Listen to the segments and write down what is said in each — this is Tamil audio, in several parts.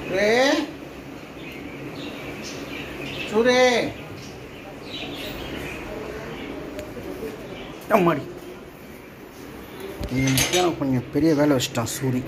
ரே சூரே அம்மாடி இன்னைக்கு கொஞ்சம் பெரிய வேலை வச்சிட்டான் சூரி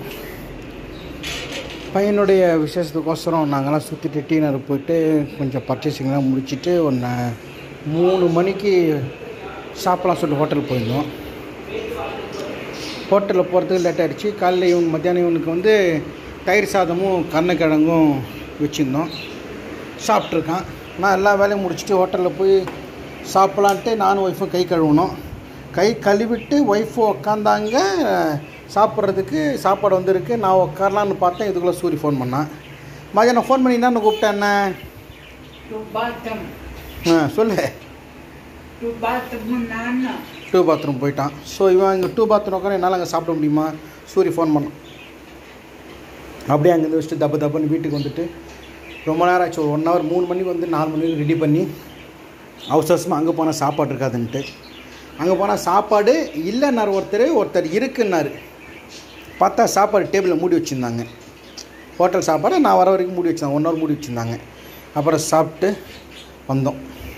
பையனுடைய விசேஷத்துக்கோசரம் நாங்கள்லாம் சுற்றிட்டு டீனர் போயிட்டு கொஞ்சம் பர்ச்சேசிங்லாம் முடிச்சுட்டு ஒன்று மூணு மணிக்கு சாப்பிடலாம் சொல்லிட்டு ஹோட்டல் போயிருந்தோம் ஹோட்டலில் போகிறதுக்கு லேட் ஆகிடுச்சு காலையில் இவன் மத்தியானம் இவனுக்கு வந்து தயிர் சாதமும் கருணக்கிழங்கும் வச்சுருந்தோம் சாப்பிட்ருக்கான் நான் எல்லா வேலையும் முடிச்சுட்டு ஹோட்டலில் போய் சாப்பிட்லான்ட்டு நானும் ஒய்ஃபும் கை கழுவுனோம் கை கழுவிட்டு ஒய்ஃபு உக்காந்தாங்க சாப்பிட்றதுக்கு சாப்பாடு வந்திருக்கு நான் உட்காரலான்னு பார்த்தேன் இதுக்குள்ளே சூரி ஃபோன் பண்ணான் மதியானம் ஃபோன் பண்ணி என்னன்னு கூப்பிட்டேன் என்ன To bottom, ஆ சொல்லு to bottom nana. Two bathroom போயிட்டான் ஸோ இவன் இங்கே டூ பாத்ரூம் உட்காந்து என்னால் அங்கே சாப்பிட முடியுமா சூரி ஃபோன் பண்ணான் அப்படியே அங்கேருந்து வச்சுட்டு தப்பு தப்புன்னு வீட்டுக்கு வந்துட்டு ரொம்ப நேரம் ஆச்சு ஒரு ஒன் ஹவர் மூணு மணிக்கு வந்து நாலு மணிக்கு ரெடி பண்ணி அவசர அவசரமாக அங்கே போனால் சாப்பாடு இருக்காதுன்ட்டு அங்கே போனால் சாப்பாடு இல்லைன்னார் ஒருத்தர் ஒருத்தர் இருக்குன்னாரு பார்த்தா சாப்பாடு டேபிளில் மூடி வச்சுருந்தாங்க ஹோட்டல் சாப்பாடு நான் வர வரைக்கும் மூடி வச்சிருந்தேன் ஒன் ஹவர் மூடி வச்சுருந்தாங்க அப்புறம் சாப்பிட்டு வந்தோம்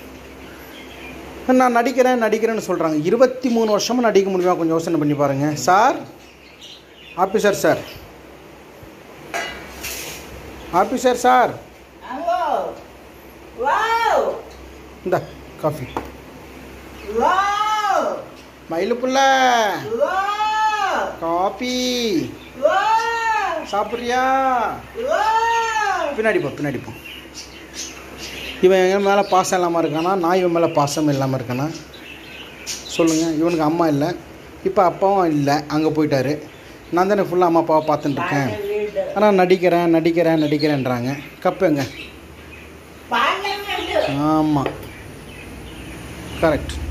நான் நடிக்கிறேன் நடிக்கிறேன்னு சொல்கிறாங்க இருபத்தி மூணு வருஷமாக நடிக்க முடியுமா கொஞ்சம் யோசனை பண்ணி பாருங்கள் sir officer sir officer sir Hello. Wow. இந்த காஃபி Wow. மயிலு புள்ள Wow. Coffee Wow. சாப்பிட்றியா Wow. பின்னாடி போ பின்னாடி போ இவன் என் மேலே பாசம் இல்லாமல் இருக்கானா நான் இவன் மேலே பாசம் இல்லாமல் இருக்கானா சொல்லுங்கள் இவனுக்கு அம்மா இல்லை இப்போ அப்பாவும் இல்லை அங்கே போயிட்டாரு நான் தானே ஃபுல்லாக அம்மா அப்பாவை பார்த்துட்டு இருக்கேன் வீடு. ஆனால் நடிக்கிறேன் நடிக்கிறேன் நடிக்கிறேன்றாங்க கப்புங்க பாலம் வீடு. ஆமாம் கரெக்ட்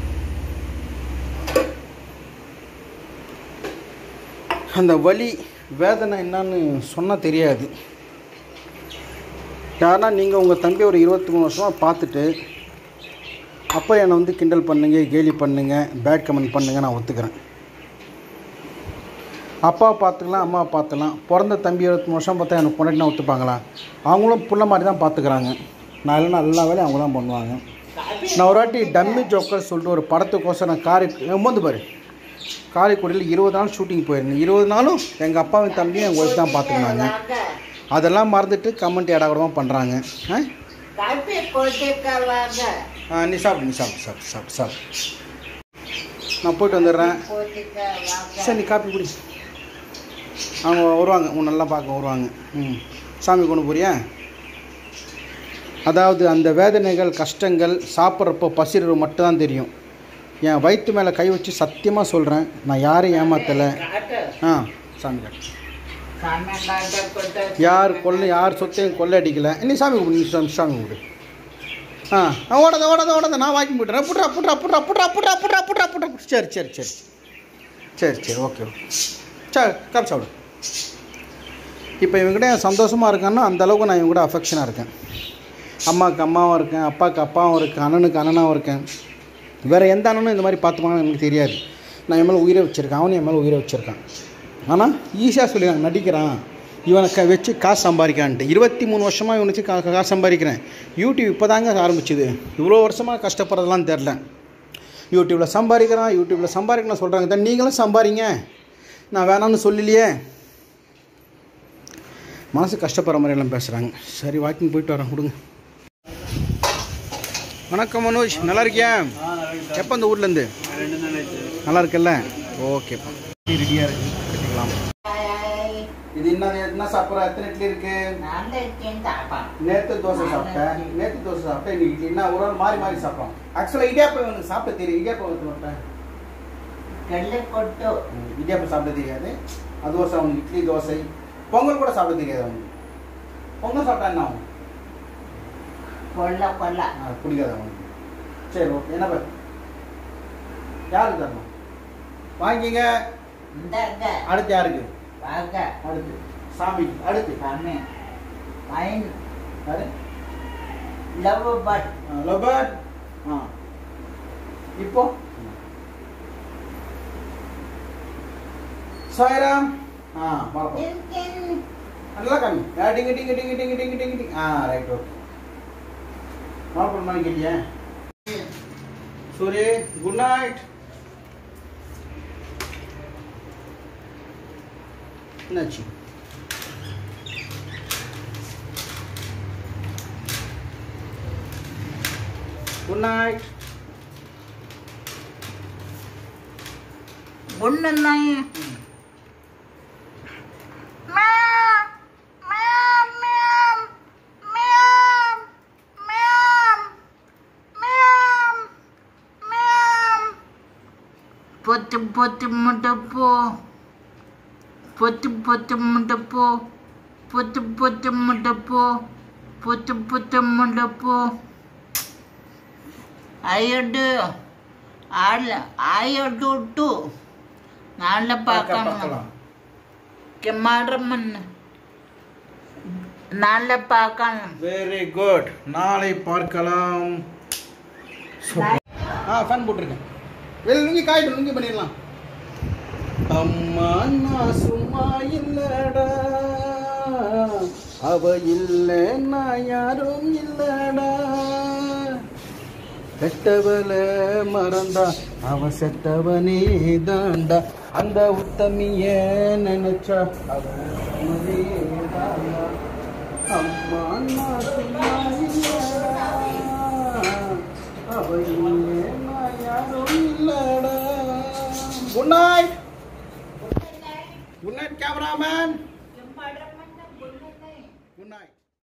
அந்த வலி வேதனை என்னன்னு சொன்னால் தெரியாது யாருன்னா நீங்கள் உங்கள் தம்பி ஒரு இருபத்தி மூணு வருஷமாக பார்த்துட்டு அப்போ என்னை வந்து கிண்டல் பண்ணுங்க கேலி பண்ணுங்க பேட் கமெண்ட் பண்ணுங்க நான் ஒத்துக்கிறேன் அப்பா பார்த்துக்கலாம் அம்மா பார்த்துக்கலாம் பிறந்த தம்பி இருபத்தி மூணு வருஷம் பார்த்தா எனக்கு பொண்டாட்டினா ஒத்துப்பாங்களா அவங்களும் புள்ள மாதிரி தான் பார்த்துக்கிறாங்க நான் இல்லைன்னா எல்லா வேலையும் அவங்க தான் பண்ணுவாங்க நான் ஒரு வாட்டி டம்மி ஜோக்கர் சொல்லிட்டு ஒரு படத்துக்கோசம் நான் காரி வந்து பாரு காரைக்குடியில் இருபது நாள் ஷூட்டிங் போயிருந்தேன் இருபது நாளும் எங்கள் அப்பாவும் தம்பியும் எங்கள் ஒய்ஃப் தான் பார்த்துக்கினாங்க அதெல்லாம் மறந்துட்டு கமெண்ட் ஏடாகூடமாக பண்ணுறாங்க ஆ காப்பி கொட்டிக்க வாங்க ஆ, நீ சாப்பிடு நீ சாப்பிடு சாப்பிடு சாப்பிடு சாப்பிடு நான் போயிட்டு வந்துடுறேன் கொட்டிக்க வாங்க சரி நீ காப்பி குடி அவங்க வருவாங்க உன் நல்லா பார்க்க வருவாங்க ம் சாமி கொண்டு போறியா அதாவது அந்த வேதனைகள் கஷ்டங்கள் சாப்பிட்றப்போ பசிறது மட்டும்தான் தெரியும் என் வயிற்று மேலே கை வச்சு சத்தியமாக சொல்கிறேன் நான் யாரையும் ஏமாத்தலை காட்டு ஆ சாமி காட்டு சாமி காட்ட கொட்ட யார் கொள்ளை யார் சொத்தையும் கொள்ளை அடிக்கலை நீ சாமி கும்பிடு நீ சாமி சாமி கும்பிடு ஆ ஆ, ஓடாத ஓடாத ஓடாத நான் வாக்கி போட்டுறேன் புட்றா புட்றா புட்றா புட்றா புட்றா புட்றா புட்றா புட்றா புட்றா சரி சரி சரி சரி சரி ஓகே சரி காப்பி சாப்பிடு இப்போ இவங்ககிட்ட என் சந்தோஷமாக இருக்கான்னா அந்த அளவுக்கு நான் இவங்க கூட அஃபெக்ஷனாக இருக்கேன் அம்மாவுக்கு அம்மாவும் இருக்கேன் அப்பாவுக்கு அப்பாவும் இருக்கேன் அண்ணனுக்கு அண்ணனாகவும் இருக்கேன் வேறு எந்த அண்ணனும் இந்த மாதிரி பார்த்துப்பாங்கன்னு எனக்கு தெரியாது நான் என் மேலே உயிரை வச்சுருக்கேன் அவனும் என் மேலே உயிரை வச்சுருக்கான் ஆனால் ஈஸியாக சொல்லிடுறாங்க நடிக்கிறான் இவனை க வச்சு காசு சம்பாதிக்கான்ட்டு இருபத்தி மூணு வருஷமாக இவனை வச்சு கா காசு சம்பாதிக்கிறேன் யூடியூப் இப்போ தாங்க ஆரம்பிச்சுது இவ்வளோ வருஷமாக கஷ்டப்படுறதெல்லாம் தெரில யூடியூப்பில் சம்பாதிக்கிறான் யூடியூப்பில் சம்பாதிக்கணும் சொல்கிறாங்க தான் நீங்களும் சம்பாதிங்க நான் வேணாம்னு சொல்லலையே மனசு கஷ்டப்படுற மாதிரி எல்லாம் பேசுகிறாங்க சரி வாக்கிங் போயிட்டு வரேன் கொடுங்க வணக்கம் மனோஜ் நல்லா இருக்கியா எப்போ இந்த ஊர்லேருந்து நல்லா இருக்குல்ல ஓகேப்பா ரெடியாக இருக்கு கட்டிக்கலாம் இது என்ன என்ன சாப்பிட்ற எத்தனை இட்லி இருக்கு நான் இருக்கேன் தாப்பா நேற்று தோசை சாப்பிட்டேன் நேற்று தோசை சாப்பிட்டேன் இன்னைக்கு இட்லி என்ன ஒரு நாள் மாறி மாறி சாப்பிட்டோம் ஆக்சுவலாக இடியாப்பம் எனக்கு சாப்பிட தெரியும் இடியாப்பம் ஊற்ற மாட்டேன் கல்லு கொட்டு இடியாப்பம் சாப்பிட தெரியாது அது தோசை அவனுக்கு இட்லி தோசை பொங்கல் கூட சாப்பிட தெரியாது அவனுக்கு பொங்கல் சாப்பிட்டா என்ன ஆகும் கொல்ல கொல்ல ஆ, பிடிக்காது அவனுக்கு சரி ஓகே என்ன பேர் யாருக்கு தரணும் வாங்கிங்க இந்தாங்க அடுத்து யாருக்கு வாங்க அடுத்து சாமி அடுத்து சாமி மைன் யாரு லவ் பட் லோபர்ட் ஆ இப்போ சாய்ராம் ஆ வணக்கம் இருக்கேன் நல்லா காமி ஆ டிங்கு டிங்கு டிங்கு டிங்கு டிங்கு டிங்கு டிங்கு ஆ ரைட் ஓகே மாப்பிள்ள மாதிரி கேட்டியா சூரி குட் நைட் என்னாச்சு குட் நைட் ஒன்று நாய் பொத்து பொத்து முட்டை போ பொத்து பொத்து முட்டை போ பொத்து பொத்து முட்டை போ பொத்து பொத்து முட்டை போ ஐயடு ஆள் ஆயோடு விட்டு நாளை பார்க்கலாம் கெமாரம்மன் நாளை பார்க்கலாம் வெரி குட் நாளை பார்க்கலாம் ஆ ஃபேன் போட்டிருக்கேன் வெளில லுங்கி காயிட்டு லுங்கி பண்ணிடலாம் அம்மா நான் சும்மா இல்லடா அவ இல்லை நான் யாரும் இல்லடா கெட்டவள மறந்தா அவ செத்தவனே தாண்டா அந்த உத்தமிய நினைச்சா அவ உத்தமனே தாண்டா. அம்மா நான் சும்மா இல்லடா அவ இல்லை நான் யாரும் இல்லடா good night good night cameraman good night